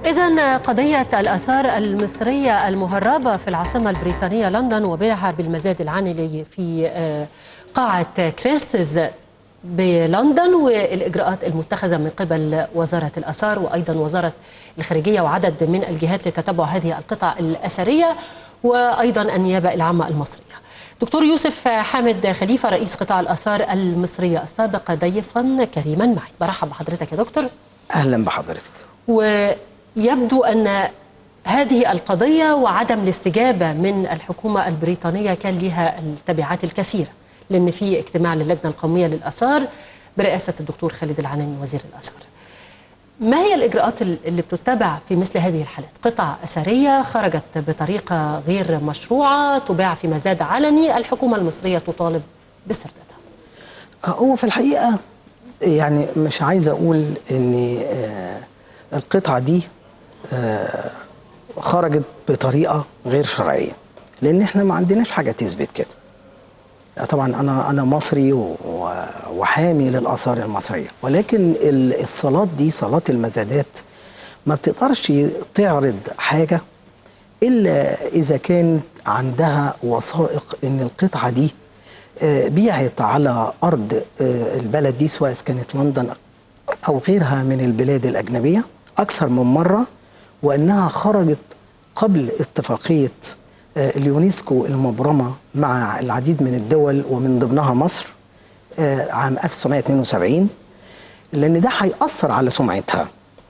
إذا قضية الآثار المصرية المهربة في العاصمة البريطانية لندن وبيعها بالمزاد العنلي في آه، قاعة كريستز بلندن والإجراءات المتخذة من قبل وزارة الآثار وأيضا وزارة الخارجية وعدد من الجهات لتتبع هذه القطع الأثرية وأيضا النيابة العامة المصرية دكتور يوسف حامد خليفة رئيس قطاع الآثار المصرية السابق ضيفا كريما معي برحب بحضرتك يا دكتور اهلا بحضرتك ويبدو أن هذه القضية وعدم الاستجابة من الحكومة البريطانية كان لها التبعات الكثيرة لأن في اجتماع للجنة القومية للآثار برئاسة الدكتور خالد العناني وزير الآثار ما هي الإجراءات اللي بتتبع في مثل هذه الحالات؟ قطع أثرية خرجت بطريقة غير مشروعة تباع في مزاد علني الحكومة المصرية تطالب باستردادها هو في الحقيقه يعني مش عايز اقول ان آه، القطعه دي آه، خرجت بطريقه غير شرعيه لان احنا ما عندناش حاجه تثبت كده طبعا انا انا مصري و- و- وحامي للاثار المصريه ولكن ال- الصالات دي صالات المزادات ما بتقدرش تعرض حاجه الا اذا كانت عندها وثائق ان القطعه دي آه، بيعت على ارض آه، البلد دي سواء كانت لندن او غيرها من البلاد الاجنبيه اكثر من مره وانها خرجت قبل اتفاقيه آه، اليونسكو المبرمه مع العديد من الدول ومن ضمنها مصر آه، عام 1972 لان ده هيأثر على سمعتها.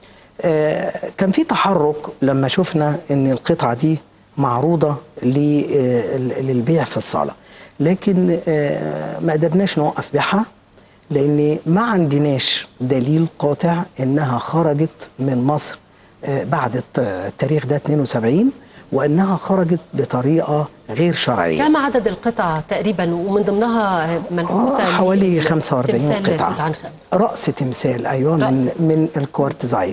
آه، كان في تحرك لما شفنا ان القطعه دي معروضه ل- آه، للبيع في الصاله لكن آه، ما قدرناش نوقف بيعها لان ما عندناش دليل قاطع انها خرجت من مصر آه، بعد الت- التاريخ ده 72 وانها خرجت بطريقه غير شرعيه كم عدد القطع تقريبا ومن ضمنها منحوتة آه، حوالي ل- 45 تمثال توت قطعه عنخ آمون. راس تمثال ايوه من رأس. من الكوارتزايت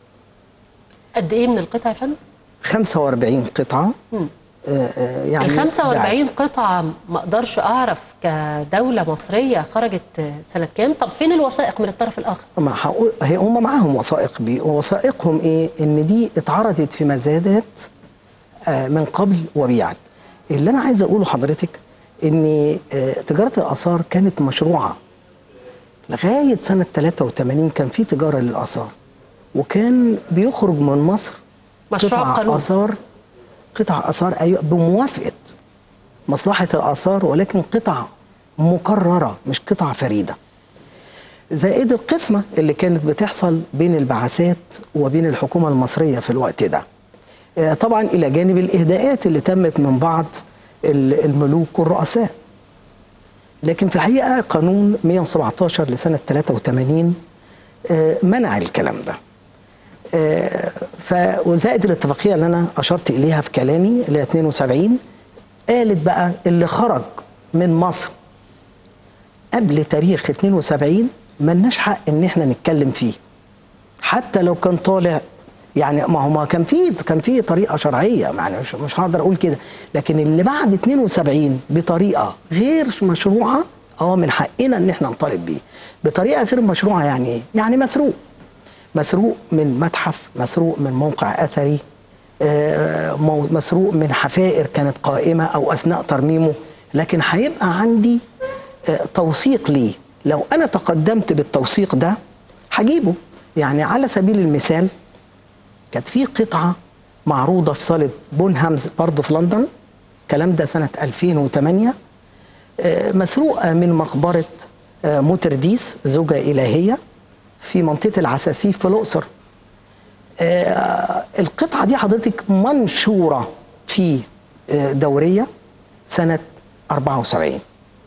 قد إيه من القطع يا فندم؟ 45 قطعه مم. آه، آه، يعني ال 45 بعد. قطعة ما اقدرش اعرف كدولة مصرية خرجت سنة كام؟ طب فين الوثائق من الطرف الآخر؟ ما هقول هي هم معاهم وثائق بي ووثائقهم ايه ان دي اتعرضت في مزادات آه، من قبل وبيعت اللي انا عايز اقوله لحضرتك ان آه، تجاره الاثار كانت مشروعه لغايه سنه 83 كان في تجاره للاثار وكان بيخرج من مصر مشروع قطع قانون اثار قطع اثار ايوه بموافقه مصلحه الاثار ولكن قطع مكرره مش قطع فريده زائد القسمة اللي كانت بتحصل بين البعثات وبين الحكومة المصرية في الوقت ده آه، طبعا إلى جانب الإهداءات اللي تمت من بعض ال- الملوك والرؤساء لكن في الحقيقة قانون 117 لسنة 83 آه، منع الكلام ده آه، ف وزائد الاتفاقية اللي أنا أشرت إليها في كلامي اللي هي 72 قالت بقى اللي خرج من مصر قبل تاريخ 72 ملناش حق ان احنا نتكلم فيه حتى لو كان طالع يعني ما هو ما كان في كان في طريقه شرعيه يعني مش, مش هقدر اقول كده لكن اللي بعد 72 بطريقه غير مشروعه اه من حقنا ان احنا نطالب بيه بطريقه غير مشروعه يعني ايه؟ يعني مسروق مسروق من متحف مسروق من موقع اثري آه، مو- مسروق من حفائر كانت قائمه او اثناء ترميمه لكن هيبقى عندي آه، توثيق ليه لو انا تقدمت بالتوثيق ده هجيبه يعني على سبيل المثال كانت في قطعه معروضه في صاله بونهامز برضه في لندن الكلام ده سنه 2008 آه، مسروقه من مقبره آه، موترديس زوجه الهيه في منطقه العساسيف في الاقصر آه، القطعه دي حضرتك منشوره في آه، دوريه سنه 74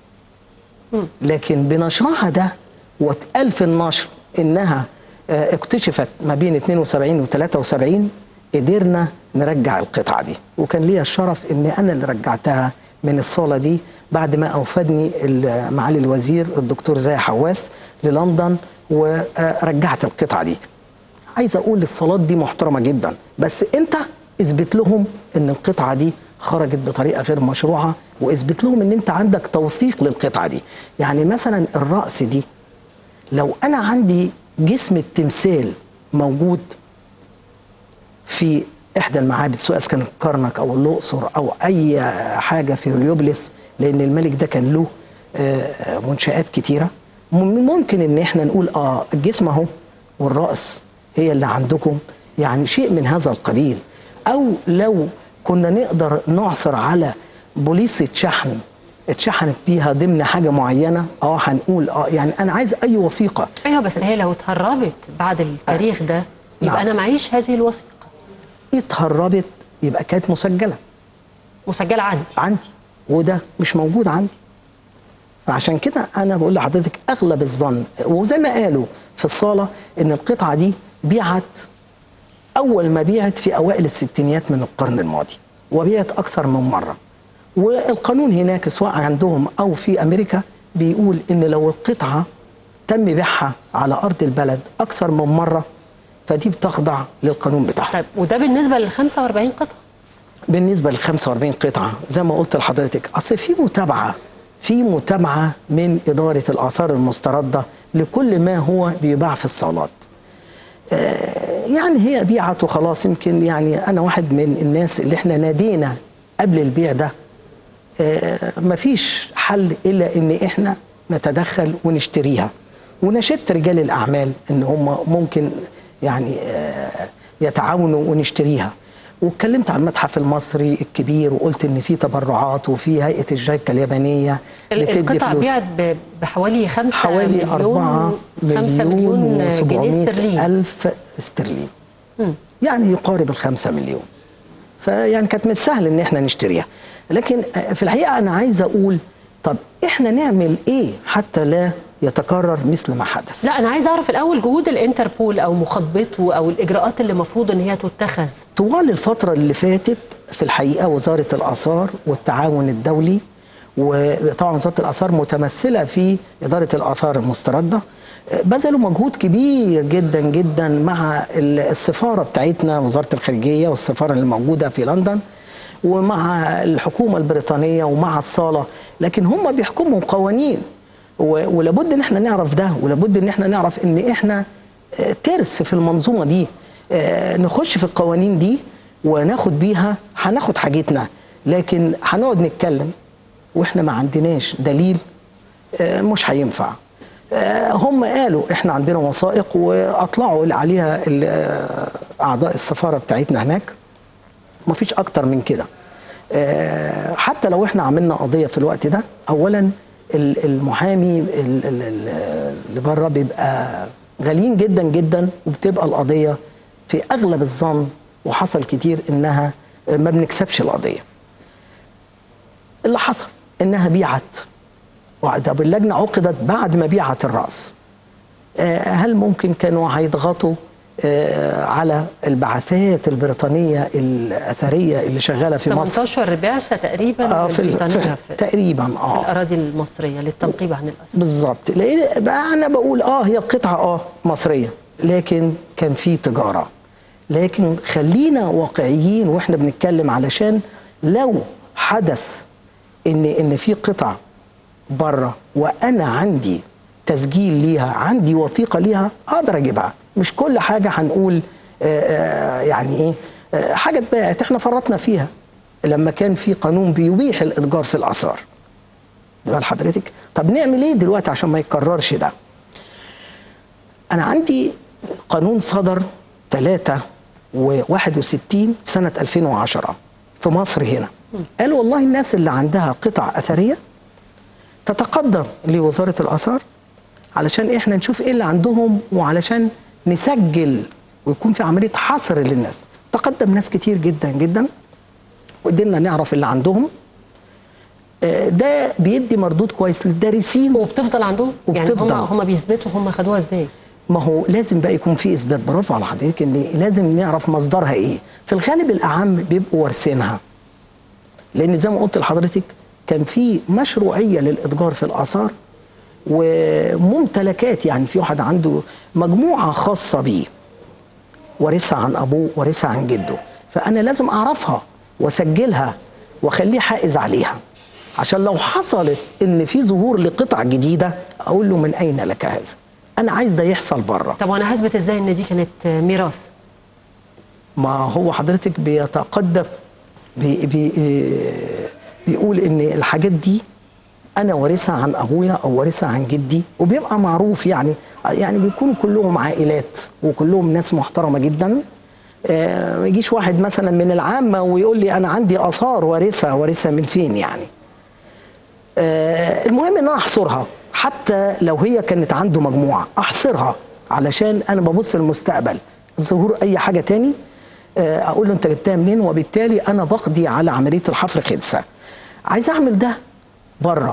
لكن بنشرها ده واتقال في النشر انها آه، اكتشفت ما بين 72 و 73 قدرنا نرجع القطعه دي وكان ليا الشرف ان انا اللي رجعتها من الصاله دي بعد ما اوفدني ال- معالي الوزير الدكتور زاهي حواس للندن ورجعت القطعه دي عايز اقول الصالات دي محترمه جدا بس انت اثبت لهم ان القطعه دي خرجت بطريقه غير مشروعه واثبت لهم ان انت عندك توثيق للقطعه دي يعني مثلا الراس دي لو انا عندي جسم التمثال موجود في احدى المعابد سواء كان كرنك او الاقصر او اي حاجه في هليوبلس لان الملك ده كان له آه، منشات كتيره مم- ممكن ان احنا نقول اه الجسم اهو والراس هي اللي عندكم يعني شيء من هذا القبيل او لو كنا نقدر نعثر على بوليصه شحن اتشحنت بيها ضمن حاجه معينه اه هنقول اه يعني انا عايز اي وثيقه ايوه بس هي لو اتهربت بعد التاريخ ده يبقى نعم. انا معيش هذه الوثيقه اتهربت يبقى كانت مسجله مسجله عندي عندي وده مش موجود عندي فعشان كده انا بقول لحضرتك اغلب الظن وزي ما قالوا في الصاله ان القطعه دي بيعت اول ما بيعت في اوائل الستينيات من القرن الماضي وبيعت اكثر من مره والقانون هناك سواء عندهم او في امريكا بيقول ان لو القطعه تم بيعها على ارض البلد اكثر من مره فدي بتخضع للقانون بتاعها طيب وده بالنسبه لل 45 قطعه بالنسبه لل 45 قطعه زي ما قلت لحضرتك اصل في متابعه في متابعه من اداره الاثار المسترده لكل ما هو بيباع في الصالات. آه، يعني هي بيعت وخلاص يمكن يعني انا واحد من الناس اللي احنا نادينا قبل البيع ده آه، مفيش حل الا ان احنا نتدخل ونشتريها ونشدت رجال الاعمال ان هم ممكن يعني آه، يتعاونوا ونشتريها واتكلمت عن المتحف المصري الكبير وقلت ان في تبرعات وفي هيئه الجايكا اليابانيه ال- بتدي القطعه فلوس بيعت ب- بحوالي 5 حوالي مليون 4 5 مليون جنيه و700 استرليني ألف استرليني مم. يعني يقارب الخمسة مليون فيعني كانت مش سهل ان احنا نشتريها لكن في الحقيقة انا عايز اقول طب احنا نعمل ايه حتى لا يتكرر مثل ما حدث لا انا عايز اعرف الاول جهود الانتربول او مخاطبته او الاجراءات اللي المفروض ان هي تتخذ طوال الفترة اللي فاتت في الحقيقة وزارة الآثار والتعاون الدولي وطبعا وزارة الآثار متمثلة في إدارة الآثار المستردة بذلوا مجهود كبير جدا جدا مع السفارة بتاعتنا وزارة الخارجية والسفارة اللي موجودة في لندن ومع الحكومة البريطانية ومع الصالة لكن هم بيحكموا قوانين و- ولابد ان احنا نعرف ده ولابد ان احنا نعرف ان احنا آه، ترس في المنظومه دي آه، نخش في القوانين دي وناخد بيها هناخد حاجتنا لكن هنقعد نتكلم واحنا ما عندناش دليل آه، مش هينفع آه، هم قالوا احنا عندنا وثائق واطلعوا عليها ال- آه، اعضاء السفاره بتاعتنا هناك مفيش اكتر من كده آه، حتى لو احنا عملنا قضيه في الوقت ده اولا ال- المحامي ال- ال- ال- اللي بره بيبقى غاليين جدا جدا وبتبقى القضيه في اغلب الظن وحصل كتير انها ما بنكسبش القضيه اللي حصل انها بيعت طب اللجنه عقدت بعد ما بيعت الراس آه، هل ممكن كانوا هيضغطوا آه، على البعثات البريطانيه الاثريه اللي شغاله في مصر 18 بعثه تقريبا آه، في ال- بريطانيه في في, تقريبا في اه الاراضي المصريه للتنقيب عن الاثار بالظبط لان بقى انا بقول اه هي قطعه اه مصريه لكن كان في تجاره لكن خلينا واقعيين واحنا بنتكلم علشان لو حدث ان ان في قطع بره وانا عندي تسجيل ليها عندي وثيقه ليها اقدر اجيبها مش كل حاجه هنقول آه، آه، يعني ايه آه، حاجه اتباعت احنا فرطنا فيها لما كان في قانون بيبيح الاتجار في الاثار ده بال حضرتك طب نعمل ايه دلوقتي عشان ما يتكررش ده انا عندي قانون صدر 3 و61 سنة 2010 في مصر هنا قال والله الناس اللي عندها قطع أثرية تتقدم لوزارة الآثار علشان احنا نشوف ايه اللي عندهم وعلشان نسجل ويكون في عملية حصر للناس تقدم ناس كتير جدا جدا وقدرنا نعرف اللي عندهم آه، ده بيدي مردود كويس للدارسين وبتفضل عندهم يعني وبتفضل. هم هم بيثبتوا هم خدوها ازاي ما هو لازم بقى يكون في اثبات برافو على حضرتك ان لازم نعرف مصدرها ايه في الغالب الاعم بيبقوا وارثينها لان زي ما قلت لحضرتك كان في مشروعيه للاتجار في الاثار وممتلكات يعني في واحد عنده مجموعه خاصه بيه وارثها عن ابوه وارثها عن جده فانا لازم اعرفها واسجلها واخليه حائز عليها عشان لو حصلت ان في ظهور لقطع جديده اقول له من اين لك هذا انا عايز ده يحصل بره طب وانا هثبت ازاي ان دي كانت ميراث ما هو حضرتك بيتقدم بي بي آه، بيقول ان الحاجات دي انا وارثها عن ابويا او وارثها عن جدي وبيبقى معروف يعني يعني بيكونوا كلهم عائلات وكلهم ناس محترمه جدا آه، ما يجيش واحد مثلا من العامه ويقول لي انا عندي اثار وارثها وارثها من فين يعني آه، المهم ان انا احصرها حتى لو هي كانت عنده مجموعه احصرها علشان انا ببص للمستقبل ظهور اي حاجه تاني آه، اقول له انت جبتها منين وبالتالي انا بقضي على عمليه الحفر خدسه عايز اعمل ده بره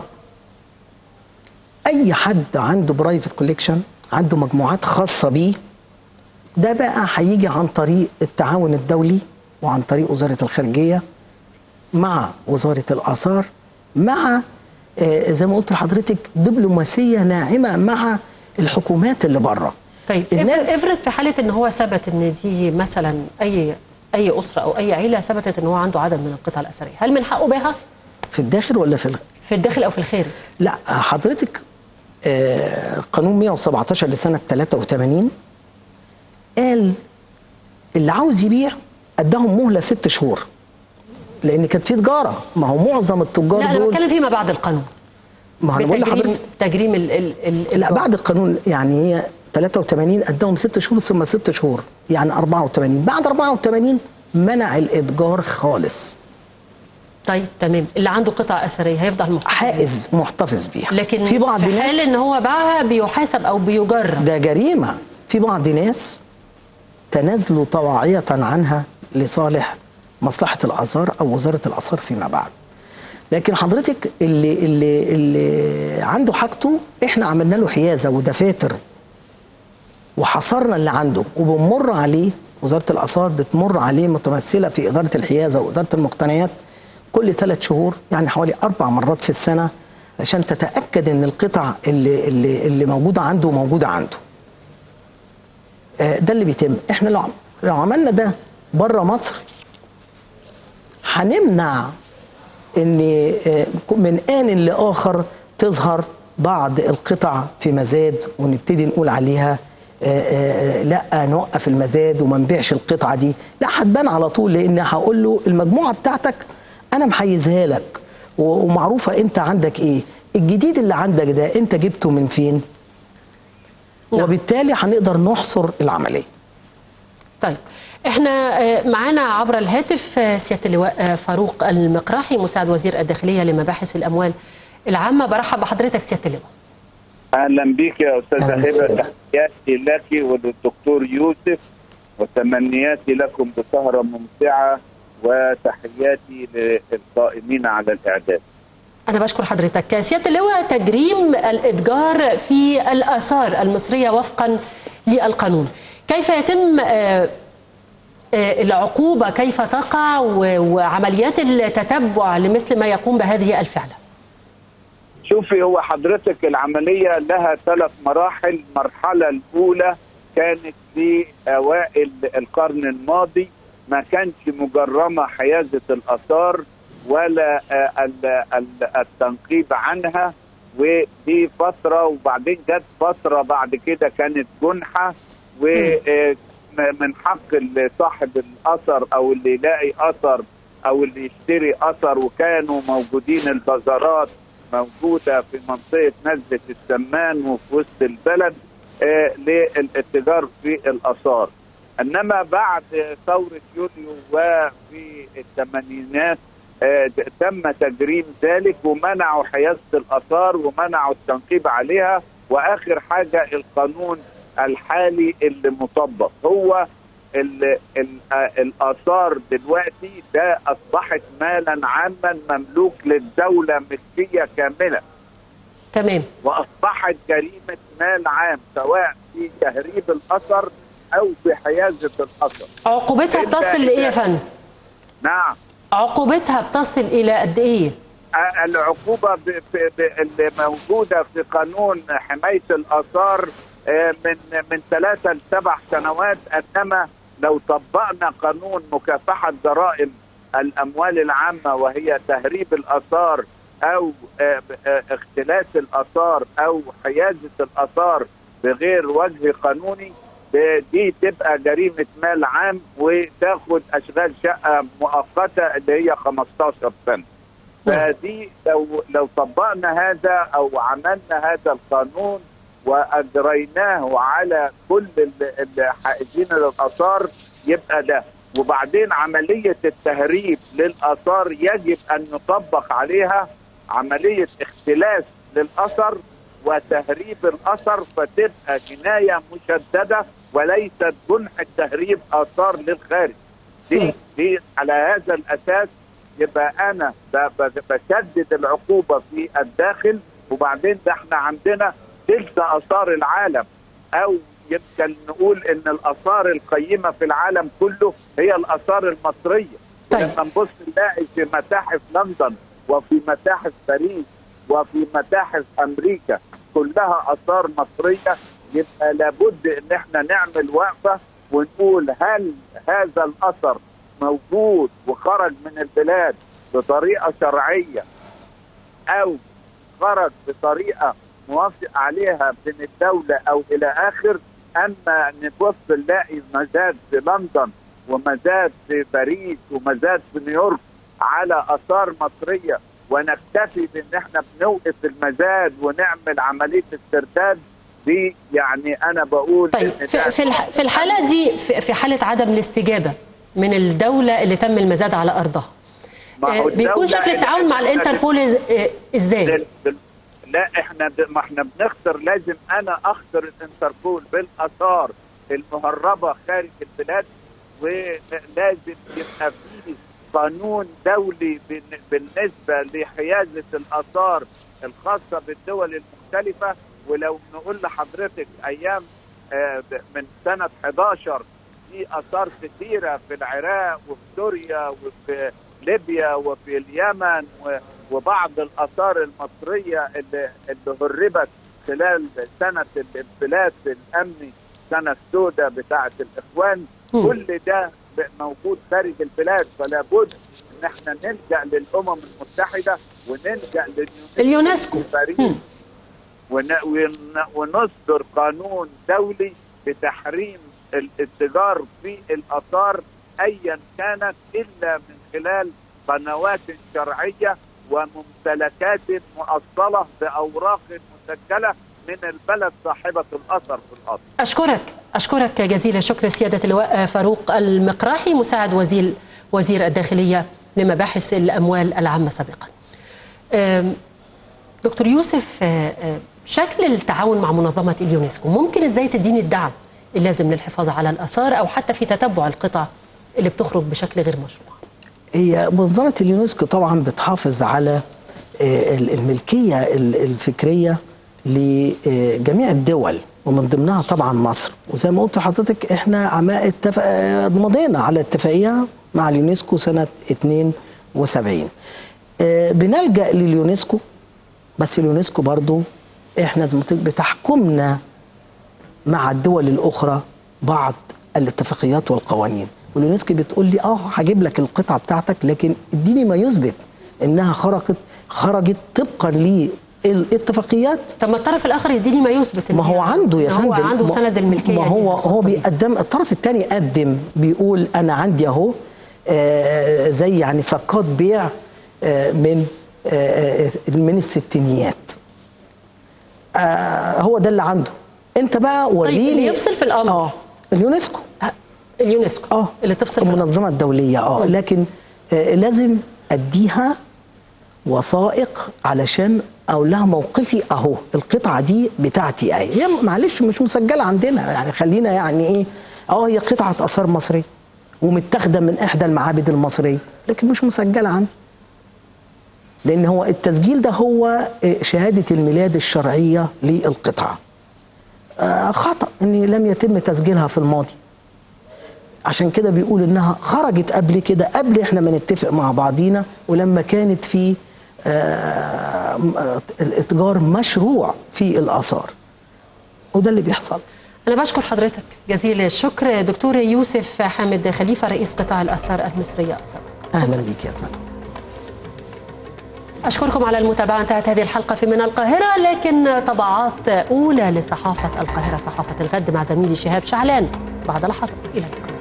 اي حد عنده برايفت كوليكشن عنده مجموعات خاصه بيه ده بقى هيجي عن طريق التعاون الدولي وعن طريق وزاره الخارجيه مع وزاره الاثار مع آه، زي ما قلت لحضرتك دبلوماسيه ناعمه مع الحكومات اللي بره طيب الناس- افرض افرض في حاله ان هو ثبت ان دي مثلا اي اي اسره او اي عيله ثبتت ان هو عنده عدد من القطع الاثريه هل من حقه بيعها في الداخل ولا في الخ... في الداخل او في الخارج لا حضرتك آه، قانون 117 لسنه 83 قال اللي عاوز يبيع اداهم مهله ست شهور لان كانت في تجاره ما هو معظم التجار لا انا دول بتكلم فيما بعد القانون ما انا بقول بتجريم لحضرتك تجريم ال ال ال لا الإيجار. بعد القانون يعني هي 83 اداهم ست شهور ثم ست شهور يعني 84 بعد 84 منع الاتجار خالص طيب تمام اللي عنده قطع اثريه هيفضل محتفظ بيها. حائز محتفظ بيها لكن في بعض في ناس حال ان هو باعها بيحاسب او بيجرم ده جريمة في بعض ناس تنازلوا طواعية عنها لصالح مصلحة الآثار أو وزارة الآثار فيما بعد لكن حضرتك اللي اللي اللي عنده حاجته احنا عملنا له حيازة ودفاتر وحصرنا اللي عنده وبنمر عليه وزارة الآثار بتمر عليه متمثلة في إدارة الحيازة وإدارة المقتنيات كل ثلاث شهور يعني حوالي أربع مرات في السنة عشان تتأكد إن القطع اللي اللي اللي موجودة عنده موجودة عنده. آه، ده اللي بيتم، إحنا لو عم- لو عملنا ده بره مصر هنمنع ان آه، من آن لآخر تظهر بعض القطع في مزاد ونبتدي نقول عليها آه، آه، آه، لا نوقف المزاد وما نبيعش القطعه دي لا هتبان على طول لان هقول له المجموعه بتاعتك انا محيزها لك و- ومعروفه انت عندك ايه الجديد اللي عندك ده انت جبته من فين نعم. وبالتالي هنقدر نحصر العمليه طيب احنا آه، معانا عبر الهاتف آه، سياده اللواء آه، فاروق المقراحي مساعد وزير الداخليه لمباحث الاموال العامه برحب بحضرتك سياده اللواء اهلا بك يا استاذه أهلا هبه وسهلا. تحياتي لك وللدكتور يوسف وتمنياتي لكم بسهره ممتعه وتحياتي للقائمين على الاعداد انا بشكر حضرتك سياده اللواء تجريم الاتجار في الاثار المصريه وفقا للقانون كيف يتم آه، آه، العقوبه كيف تقع و- وعمليات التتبع لمثل ما يقوم بهذه الفعله شوفي هو حضرتك العمليه لها ثلاث مراحل المرحله الاولى كانت في اوائل القرن الماضي ما كانش مجرمه حيازه الاثار ولا آه، ال- ال- التنقيب عنها ودي فتره وبعدين جت فتره بعد كده كانت جنحه ومن حق ال- صاحب الاثر او اللي يلاقي اثر او اللي يشتري اثر وكانوا موجودين البازارات موجوده في منطقه نزله السمان وفي وسط البلد آه، للاتجار في الاثار انما بعد ثوره يوليو وفي الثمانينات آه، تم تجريم ذلك ومنعوا حيازه الاثار ومنعوا التنقيب عليها واخر حاجه القانون الحالي اللي مطبق هو ال ال الاثار دلوقتي ده اصبحت مالا عاما مملوك للدوله ملكيه كامله تمام واصبحت جريمه مال عام سواء في تهريب الاثر او في حيازه الاثر عقوبتها إنت- بتصل لايه يا فندم نعم عقوبتها بتصل الى قد ايه آه، العقوبه ب- ب- ب- اللي موجوده في قانون حمايه الاثار آه، من من ثلاثه لسبع سنوات انما لو طبقنا قانون مكافحه جرائم الاموال العامه وهي تهريب الاثار او آه، ب- آه، اختلاس الاثار او حيازه الاثار بغير وجه قانوني ب- دي تبقى جريمه مال عام وتاخد اشغال شقه مؤقته اللي هي 15 سنه فدي لو لو طبقنا هذا او عملنا هذا القانون واجريناه على كل ال- الحائزين للاثار يبقى ده وبعدين عمليه التهريب للاثار يجب ان نطبق عليها عمليه اختلاس للاثر وتهريب الاثر فتبقى جنايه مشدده وليست جنح تهريب اثار للخارج دي دي على هذا الاساس يبقى انا ب- ب- بشدد العقوبه في الداخل وبعدين ده احنا عندنا تلت اثار العالم او يمكن نقول ان الاثار القيمه في العالم كله هي الاثار المصريه طيب. لما نبص نلاقي في متاحف لندن وفي متاحف باريس وفي متاحف امريكا كلها اثار مصريه يبقى لابد ان احنا نعمل وقفه ونقول هل هذا الاثر موجود وخرج من البلاد بطريقه شرعيه او خرج بطريقه موافق عليها من الدوله او الى اخر اما نبص نلاقي مزاد في لندن ومزاد في باريس ومزاد في نيويورك على اثار مصريه ونكتفي بان احنا بنوقف المزاد ونعمل عمليه استرداد دي يعني انا بقول طيب إن في ده في الح- في الحاله دي في في حاله عدم الاستجابه من الدوله اللي تم المزاد على ارضها ما هو آه، بيكون الدولة شكل التعاون مع اللي- الانتربول آه، ازاي؟ بال- بال- لا احنا د- ما احنا بنخسر لازم انا اخسر الانتربول بالاثار المهربه خارج البلاد ولازم يبقى في قانون دولي بن- بالنسبه لحيازه الاثار الخاصه بالدول المختلفه ولو نقول لحضرتك ايام آه، ب- من سنه 11 في اثار كثيره في العراق وفي سوريا وفي ليبيا وفي اليمن و- وبعض الاثار المصريه اللي اللي هربت خلال سنه الانفلات الامني السنه السوداء بتاعه الاخوان مم. كل ده ب- موجود خارج البلاد فلا بد ان احنا نلجا للامم المتحده ونلجا لليونسكو اليونسكو. في باريس مم. ون- ون- ونصدر قانون دولي بتحريم الاتجار في الاثار ايا كانت الا من خلال قنوات شرعيه وممتلكات مؤصله باوراق مسجله من البلد صاحبه الاثر في الاصل. أشكرك أشكرك جزيل الشكر سيادة اللواء فاروق المقراحي مساعد وزير وزير الداخلية لمباحث الأموال العامة سابقا أم، دكتور يوسف آه، آه، شكل التعاون مع منظمة اليونسكو ممكن إزاي تديني الدعم اللازم للحفاظ على الآثار أو حتى في تتبع القطع اللي بتخرج بشكل غير مشروع هي منظمة اليونسكو طبعا بتحافظ على آه، ال- الملكية ال- الفكرية لجميع الدول ومن ضمنها طبعا مصر وزي ما قلت لحضرتك احنا عما اتفق آه، مضينا على اتفاقية مع اليونسكو سنة 72 آه، بنلجأ لليونسكو بس اليونسكو برضو احنا زي ما قلت لك بتحكمنا مع الدول الاخرى بعض الاتفاقيات والقوانين واليونسكو بتقول لي اه هجيب لك القطعه بتاعتك لكن اديني ما يثبت انها خرجت خرجت طبقا للاتفاقيات طب ما الطرف الآخر يديني ما يثبت إن ما هو هي- عنده يا إن فندم هو عنده ما- سند الملكية ما هو ليها هو الخاصة بيه. بيقدم الطرف الثاني قدم بيقول انا عندي اهو آه، زي يعني سقاط بيع آه، من آه، آه، من الستينيات آه، هو ده اللي عنده انت بقى وريني اللي يفصل في الأمر. اه اليونسكو اليونسكو اه اللي تفصل في الأمر. المنظمه الدوليه اه مم. لكن آه لازم اديها وثائق علشان اقول لها موقفي اهو القطعه دي بتاعتي اهي هي معلش مش مسجله عندنا يعني خلينا يعني ايه اه هي قطعه اثار مصريه ومتاخده من احدى المعابد المصريه لكن مش مسجله عندي لان هو التسجيل ده هو آه، شهاده الميلاد الشرعيه للقطعه آه، خطا ان لم يتم تسجيلها في الماضي عشان كده بيقول انها خرجت قبل كده قبل احنا ما نتفق مع بعضينا ولما كانت في آه، م- آه، الاتجار مشروع في الاثار وده اللي بيحصل أنا بشكر حضرتك جزيل الشكر دكتور يوسف حامد خليفة رئيس قطاع الآثار المصرية السابق اهلا بيك يا فندم أشكركم على المتابعة انتهت هذه الحلقة في من القاهرة لكن طبعات أولى لصحافة القاهرة صحافة الغد مع زميلي شهاب شعلان بعد لحظات إلى اللقاء